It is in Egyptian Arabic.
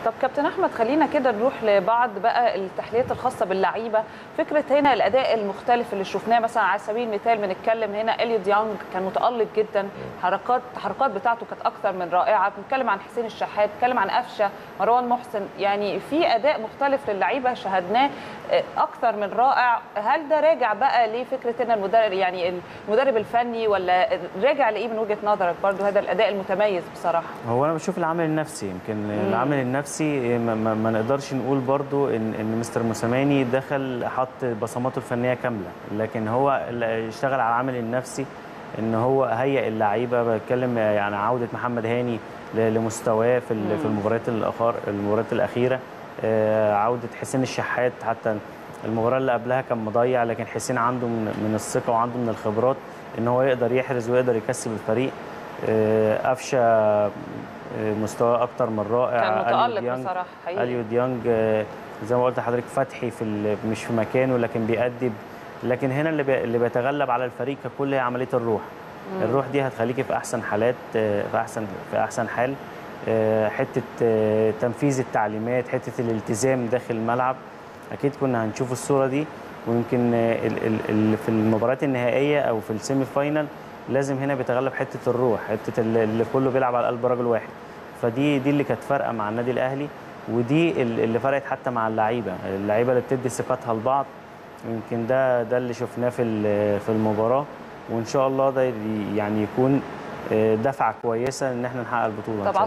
طب كابتن احمد خلينا كده نروح لبعض بقى التحليات الخاصه باللعيبه فكره هنا الاداء المختلف اللي شفناه مثلا على سبيل المثال بنتكلم هنا اليو ديانج كان متالق جدا حركات التحركات بتاعته كانت اكثر من رائعه بنتكلم عن حسين الشحات بنتكلم عن قفشه مروان محسن يعني في اداء مختلف للعيبه شاهدناه اكثر من رائع هل ده راجع بقى لفكره ان المدرب يعني المدرب الفني ولا راجع لايه من وجهه نظرك برضو هذا الاداء المتميز بصراحه هو انا بشوف العامل النفسي يمكن العامل النفسي ما, ما, ما نقدرش نقول برضو ان ان مستر موسيماني دخل حط بصماته الفنيه كامله لكن هو اشتغل على العامل النفسي ان هو هيئ اللعيبه بتكلم يعني عوده محمد هاني لمستواه في في المباريات الاخر المباريات الاخيره عوده حسين الشحات حتى المباراه اللي قبلها كان مضيع لكن حسين عنده من, من الثقه وعنده من الخبرات ان هو يقدر يحرز ويقدر يكسب الفريق قفشه مستواه اكتر من رائع كان متالق بصراحه حقيقي اليو ديانج زي ما قلت لحضرتك فتحي في مش في مكانه لكن بيأدب لكن هنا اللي بي اللي بيتغلب على الفريق ككل هي عمليه الروح مم. الروح دي هتخليكي في احسن حالات في احسن في احسن حال حته تنفيذ التعليمات حته الالتزام داخل الملعب اكيد كنا هنشوف الصوره دي ويمكن في المباريات النهائيه او في السيمي فاينل لازم هنا بيتغلب حته الروح حته اللي كله بيلعب على قلب رجل واحد فدي دي اللي كانت فارقه مع النادي الاهلي ودي اللي فرقت حتى مع اللعيبه اللعيبه اللي بتدي ثقتها لبعض يمكن ده ده اللي شفناه في في المباراه وان شاء الله ده يعني يكون دفعه كويسه ان احنا نحقق البطوله طبعا